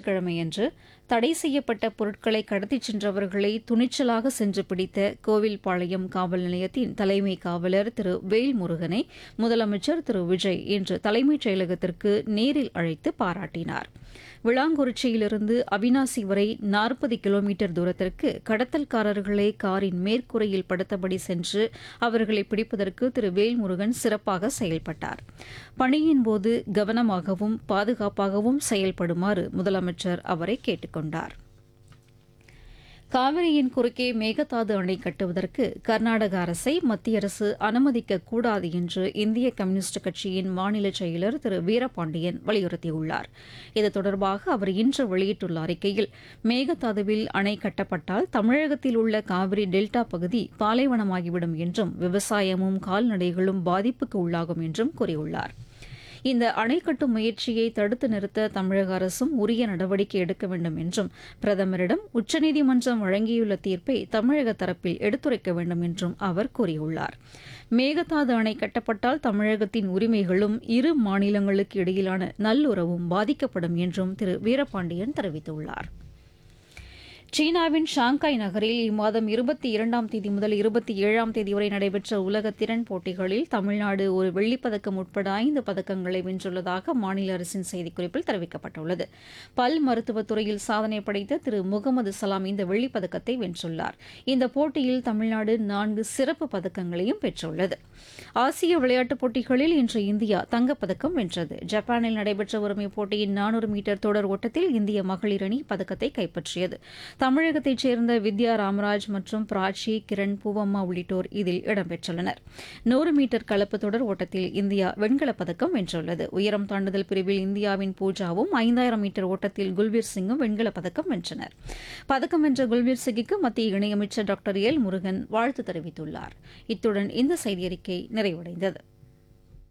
வெள்ளிக்கிழமையன்று தடை செய்யப்பட்ட பொருட்களை கடத்திச் சென்றவர்களை துணிச்சலாக சென்று பிடித்த கோவில்பாளையம் காவல் நிலையத்தின் தலைமை காவலர் திரு வேல்முருகனை முதலமைச்சர் திரு விஜய் இன்று தலைமைச் செயலகத்திற்கு நேரில் அழைத்து பாராட்டினார் விளாங்குறிச்சியிலிருந்து அவினாசி வரை நாற்பது கிலோமீட்டர் தூரத்திற்கு கடத்தல்காரர்களை காரின் மேற்கூரையில் படுத்தபடி சென்று அவர்களை பிடிப்பதற்கு திரு வேல்முருகன் சிறப்பாக செயல்பட்டார் பணியின் போது கவனமாகவும் பாதுகாப்பாகவும் செயல்படுமாறு முதலமைச்சர் அவரை கேட்டுக் கொண்டார் காவிரியின் குறுக்கே மேகதாது அணை கட்டுவதற்கு கர்நாடக அரசை மத்திய அரசு அனுமதிக்க கூடாது என்று இந்திய கம்யூனிஸ்ட் கட்சியின் மாநில செயலர் திரு வீரபாண்டியன் வலியுறுத்தியுள்ளார் இது தொடர்பாக அவர் இன்று வெளியிட்டுள்ள அறிக்கையில் மேகதாதுவில் அணை கட்டப்பட்டால் தமிழகத்தில் உள்ள காவிரி டெல்டா பகுதி பாலைவனமாகிவிடும் என்றும் விவசாயமும் கால்நடைகளும் பாதிப்புக்கு உள்ளாகும் என்றும் கூறியுள்ளார் இந்த அணை கட்டும் முயற்சியை தடுத்து நிறுத்த தமிழக அரசும் உரிய நடவடிக்கை எடுக்க வேண்டும் என்றும் பிரதமரிடம் உச்சநீதிமன்றம் வழங்கியுள்ள தீர்ப்பை தமிழக தரப்பில் எடுத்துரைக்க வேண்டும் என்றும் அவர் கூறியுள்ளார் மேகதாது அணை கட்டப்பட்டால் தமிழகத்தின் உரிமைகளும் இரு மாநிலங்களுக்கு இடையிலான நல்லுறவும் பாதிக்கப்படும் என்றும் திரு வீரபாண்டியன் தெரிவித்துள்ளார் சீனாவின் ஷாங்காய் நகரில் இம்மாதம் இருபத்தி இரண்டாம் தேதி முதல் இருபத்தி ஏழாம் தேதி வரை நடைபெற்ற உலக திறன் போட்டிகளில் தமிழ்நாடு ஒரு வெள்ளிப்பதக்கம் உட்பட ஐந்து பதக்கங்களை வென்றுள்ளதாக மாநில அரசின் செய்திக்குறிப்பில் தெரிவிக்கப்பட்டுள்ளது பல் மருத்துவத் துறையில் சாதனை படைத்த திரு முகமது சலாம் இந்த வெள்ளிப்பதக்கத்தை வென்றுள்ளார் இந்த போட்டியில் தமிழ்நாடு நான்கு சிறப்பு பதக்கங்களையும் பெற்றுள்ளது ஆசிய விளையாட்டுப் போட்டிகளில் இன்று இந்தியா தங்கப்பதக்கம் வென்றது ஜப்பானில் நடைபெற்ற வரும் இப்போட்டியின் நானூறு மீட்டர் தொடர் ஓட்டத்தில் இந்திய மகளிர் அணி பதக்கத்தை கைப்பற்றியது தமிழகத்தைச் சேர்ந்த வித்யா ராமராஜ் மற்றும் பிராச்சி கிரண் பூவம்மா உள்ளிட்டோர் இதில் இடம்பெற்றுள்ளனர் நூறு மீட்டர் கலப்பு தொடர் ஓட்டத்தில் இந்தியா வெண்கலப் பதக்கம் வென்றுள்ளது உயரம் தாண்டுதல் பிரிவில் இந்தியாவின் பூஜாவும் ஐந்தாயிரம் மீட்டர் ஓட்டத்தில் குல்பீர் சிங்கும் வெண்கலப் பதக்கம் வென்றனர் பதக்கம் வென்ற குல்பீர் சிங்கிற்கு மத்திய இணையமைச்சர் டாக்டர் எல் முருகன் வாழ்த்து தெரிவித்துள்ளார் இத்துடன் இந்த செய்தியறிக்கை நிறைவடைந்தது